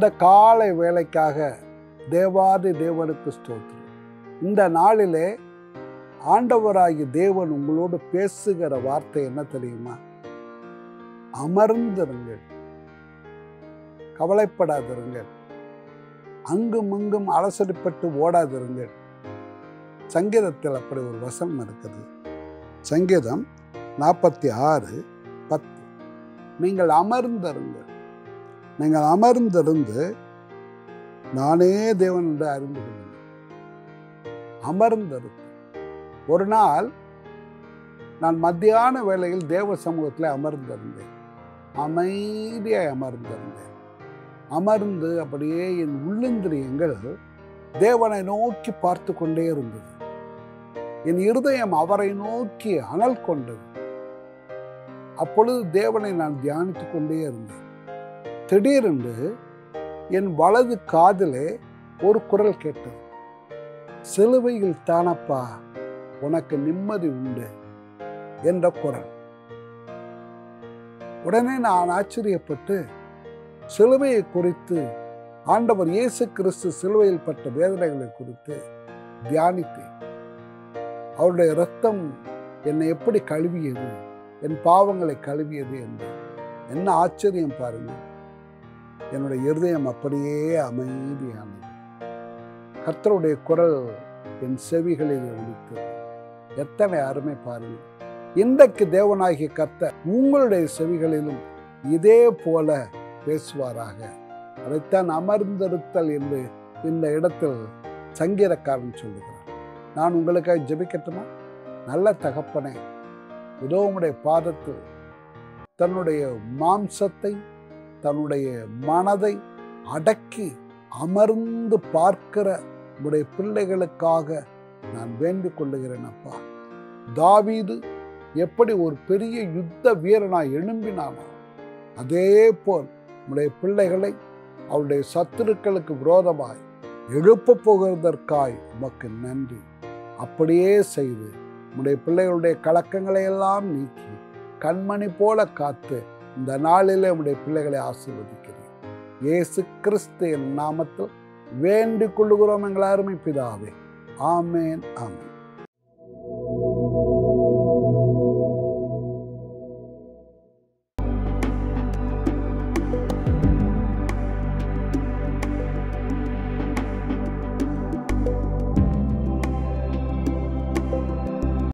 இந்த காலை வேலைக்காக தேவாதி தேவனுக்கு ஸ்தோத்திரம் இந்த நாளிலே ஆண்டவராகிய தேவன் உங்களோடு பேசுகிற வார்த்தை என்ன தெரியுமா அமர்ந்திருங்கள் கவலைப்படாதிருங்கள் அங்கும் இங்கும் அலசடிப்பட்டு ஓடாதிருங்கள் சங்கீதத்தில் அப்படி ஒரு வசனம் இருக்குது சங்கீதம் நாற்பத்தி ஆறு பத்து நீங்கள் அமர்ந்திருங்கள் நீங்கள் அமர்ந்திருந்து நானே தேவன் என்று அறிந்து கொள்ளுங்கள் அமர்ந்திருந்து ஒரு நாள் நான் மத்தியான வேளையில் தேவ சமூகத்தில் அமர்ந்திருந்தேன் அமைதியாய் அமர்ந்திருந்தேன் அமர்ந்து அப்படியே என் உள்ளந்திரியங்கள் தேவனை நோக்கி பார்த்து கொண்டே இருந்தது என் இருதயம் அவரை நோக்கி அனல் கொண்டது அப்பொழுது தேவனை நான் தியானித்துக் கொண்டே இருந்தேன் திடீரென்று என் வலது காதிலே ஒரு குரல் கேட்டது சிலுவையில் தானப்பா உனக்கு நிம்மதி உண்டு என்ற குரல் உடனே நான் ஆச்சரியப்பட்டு சிலுவையை குறித்து ஆண்டவர் இயேசு கிறிஸ்து சிலுவையில் பட்ட வேதனைகளை குறித்து தியானித்தேன் அவருடைய இரத்தம் என்னை எப்படி கழுவியது என் பாவங்களை கழுவியது என்று என்ன ஆச்சரியம் பாருங்கள் என்னுடைய இருதயம் அப்படியே அமைதியானது கர்த்தருடைய குரல் என் செவிகளில் ஒலித்தது எத்தனை அருமை பாருங்கள் இன்றைக்கு தேவனாகிய கர்த்தர் உங்களுடைய செவிகளிலும் இதே போல பேசுவாராக அதைத்தான் அமர்ந்திருத்தல் என்று இந்த இடத்தில் சங்கீதக்காரன் சொல்லுகிறார் நான் உங்களுக்காக ஜெபிக்கட்டுமா நல்ல தகப்பனே உதவமுடைய பாதத்தில் தன்னுடைய மாம்சத்தை தன்னுடைய மனதை அடக்கி அமர்ந்து பார்க்கிற உடைய பிள்ளைகளுக்காக நான் வேண்டிக் கொள்ளுகிறேன் அப்பா தாவீது எப்படி ஒரு பெரிய யுத்த வீரனாய் எழும்பினானோ அதே போல் உடைய பிள்ளைகளை அவருடைய சத்துருக்களுக்கு விரோதமாய் எழுப்பப் போகிறதற்காய் உமக்கு நன்றி அப்படியே செய்து உடைய பிள்ளைகளுடைய கலக்கங்களை எல்லாம் நீக்கி கண்மணி போல காத்து இந்த நாளிலே உடைய பிள்ளைகளை ஆசீர்வதிக்கிறேன் இயேசு கிறிஸ்து என் நாமத்தில் வேண்டிக் கொள்ளுகிறோம் எங்கள் அருமை பிதாவே ஆமேன் ஆமேன்